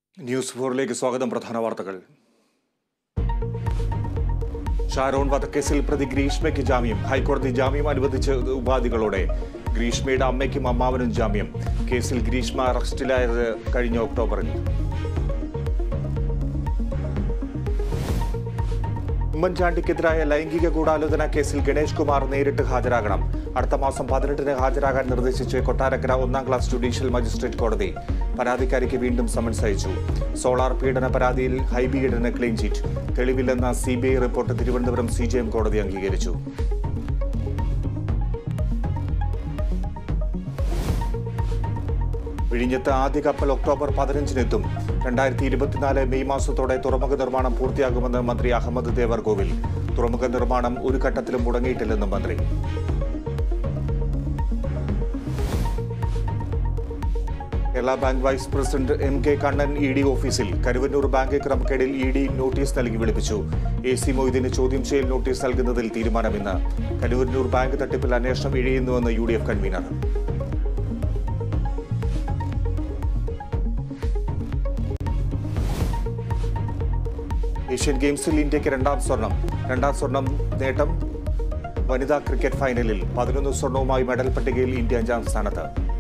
news ഫോറിലേക്ക് സ്വാഗതം പ്രധാന വാർത്തകൾ ഷാരോൺ വധക്കേസിൽ പ്രതി ഗ്രീഷ്മയ്ക്ക് ജാമ്യം ഹൈക്കോടതി ജാമ്യം അനുവദിച്ച ഉപാധികളോടെ ഗ്രീഷ്മയുടെ അമ്മയ്ക്കും അമ്മാവനും ജാമ്യം കേസിൽ ഗ്രീഷ്മ അറസ്റ്റിലായത് കഴിഞ്ഞ ഒക്ടോബറിൽ ഉമ്മൻചാണ്ടിക്കെതിരായ ലൈംഗിക ഗൂഢാലോചന കേസിൽ ഗണേഷ് കുമാർ നേരിട്ട് ഹാജരാകണം അടുത്ത മാസം പതിനെട്ടിന് ഹാജരാകാൻ നിർദ്ദേശിച്ച് കൊട്ടാരക്കര ഒന്നാം ക്ലാസ് ജുഡീഷ്യൽ മജിസ്ട്രേറ്റ് കോടതി പരാതിക്കാരിക്ക് വീണ്ടും സമൻസ് അയച്ചു സോളാർ പീഡന പരാതിയിൽ ഹൈബിയിഡിന് ക്ലീൻ ചീറ്റ് തെളിവില്ലെന്ന C B I report Thiruvananthapuram C J M കോടതി അംഗീകരിച്ചു വിഴിഞ്ഞത്ത് ആദ്യ കപ്പൽ ഒക്ടോബർ പതിനഞ്ചിനെത്തും രണ്ടായിരത്തി ഇരുപത്തിനാല് മെയ് മാസത്തോടെ തുറമുഖ നിർമ്മാണം പൂർത്തിയാകുമെന്ന് മന്ത്രി അഹമ്മദ് ദേവർകോവിൽ തുറമുഖ നിർമ്മാണം ഒരു ഘട്ടത്തിലും മുടങ്ങിയിട്ടില്ലെന്നും മന്ത്രി Kerala bank vice president M K Kannan E D ഓഫീസിൽ കരുവന്നൂർ ബാങ്ക് ക്രമക്കേടിൽ ഇ ഡി നോട്ടീസ് നൽകി വിളിപ്പിച്ചു എ സി മൊയ്തീന് ചോദ്യം ചെയ്യൽ നോട്ടീസ് നൽകുന്നതിൽ തീരുമാനമിന്ന് കരുവന്നൂർ ബാങ്ക് തട്ടിപ്പിൽ അന്വേഷണം ഇഴയുന്നുവെന്ന് U D F convener Asian ഗെയിംസിൽ ഇന്ത്യക്ക് രണ്ടാം സ്വർണം രണ്ടാം സ്വർണം നേട്ടം വനിതാ ക്രിക്കറ്റ് ഫൈനലിൽ പതിനൊന്ന് സ്വർണവുമായി മെഡൽ പട്ടികയിൽ ഇന്ത്യ അഞ്ചാം സ്ഥാനത്ത്